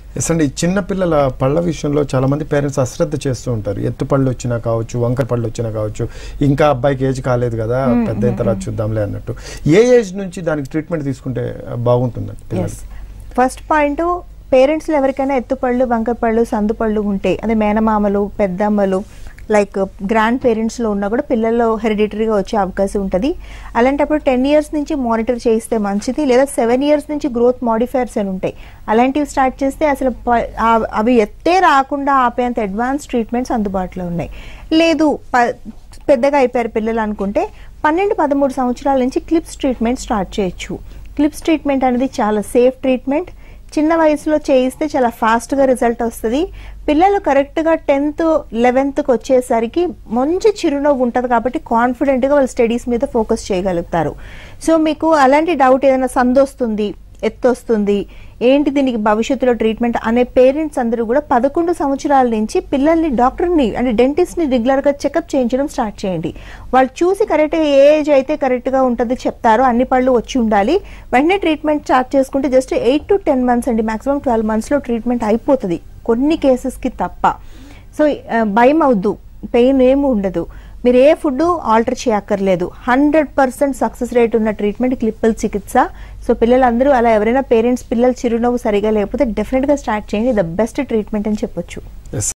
yes అండి చిన్న పిల్లల పళ్ళ విషయంలో చాలా మంది పేరెంట్స్ అశ్రద్ధ చేస్తూ ఉంటారు ఎత్తు పళ్ళు వచ్చినా కావచ్చు వంకర పళ్ళు వచ్చినా కావచ్చు ఇంకా అబ్బాయికి ఏజ్ కాలేదు కదా పెద్ద అయిన తర్వాత చూద్దాంలే అన్నట్టు ఏ ఏజ్ నుంచి దానికి ట్రీట్మెంట్ తీసుకుంటే బాగుంటుందండి పిల్లలు ఎస్ ఫస్ట్ పాయింట్ పేరెంట్స్లో ఎవరికైనా ఎత్తుపళ్ళు వంకరపళ్ళు సందుపళ్ళు ఉంటే అదే మేనమామలు పెద్దమ్మలు లైక్ గ్రాండ్ పేరెంట్స్లో ఉన్నా కూడా పిల్లల్లో హెరిడిటరీగా వచ్చే అవకాశం ఉంటుంది అలాంటప్పుడు టెన్ ఇయర్స్ నుంచి మానిటర్ చేస్తే మంచిది లేదా సెవెన్ ఇయర్స్ నుంచి గ్రోత్ మాడిఫైర్స్ అని ఉంటాయి అలాంటివి స్టార్ట్ చేస్తే అసలు ప- ఆ- అవి ఎత్తే రాకుండా ఆపేంత అడ్వాన్స్ ట్రీట్మెంట్స్ అందుబాటులో ఉన్నాయి లేదు ప- పెద్దగా అయిపోయారు పిల్లలు అనుకుంటే పన్నెండు పదమూడు సంవత్సరాల నుంచి క్లిప్స్ ట్రీట్మెంట్ స్టార్ట్ చేయొచ్చు క్లిప్స్ ట్రీట్మెంట్ అనేది చాలా సేఫ్ ట్రీట్మెంట్ చిన్న వయసులో చేయిస్తే చాలా ఫాస్ట్గా రిజల్ట్ వస్తుంది పిల్లలు కరెక్ట్గా టెన్త్ లెవెన్త్కి వచ్చేసరికి మంచి చిరునవ్వు ఉంటుంది కాబట్టి కాన్ఫిడెంట్గా వాళ్ళు స్టడీస్ మీద ఫోకస్ చేయగలుగుతారు సో మీకు అలాంటి డౌట్ ఏదైనా సందొస్తుంది ఎత్తొస్తుంది ఏంటి దీనికి భవిష్యత్తులో ట్రీట్మెంట్ అనే పేరెంట్స్ అందరూ కూడా పదకొండు సంవత్సరాల నుంచి పిల్లల్ని డాక్టర్ని అంటే డెంటిస్ట్ని రెగ్యులర్గా చెకప్ చేయించడం స్టార్ట్ చేయండి వాళ్ళు చూసి కరెక్ట్గా ఏ ఏజ్ అయితే కరెక్ట్గా ఉంటుంది చెప్తారో అన్ని పళ్ళు వచ్చి ఉండాలి వెంటనే ట్రీట్మెంట్ స్టార్ట్ చేసుకుంటే just eight to ten months అండి మాక్సిమం ట్వెల్వ్ మంత్స్లో ట్రీట్మెంట్ అయిపోతుంది కొన్ని కేసెస్కి తప్ప సో ఆ, భయం అవద్దు పెయిన్ ఏమి ఉండదు మీరు ఏ ఫుడ్ ఆల్టర్ చేయక్కర్లేదు హండ్రెడ్ పర్సెంట్ సక్సెస్ రేట్ ఉన్న ట్రీట్మెంట్ క్లిప్పల్ చికిత్స సో పిల్లలందరూ అలా ఎవరైనా పేరెంట్స్ పిల్లలు చిరునవ్వు సరిగా లేకపోతే డెఫినెట్గా స్టార్ట్ చేయండి ద బెస్ట్ ట్రీట్మెంట్ అని చెప్పొచ్చు ఎస్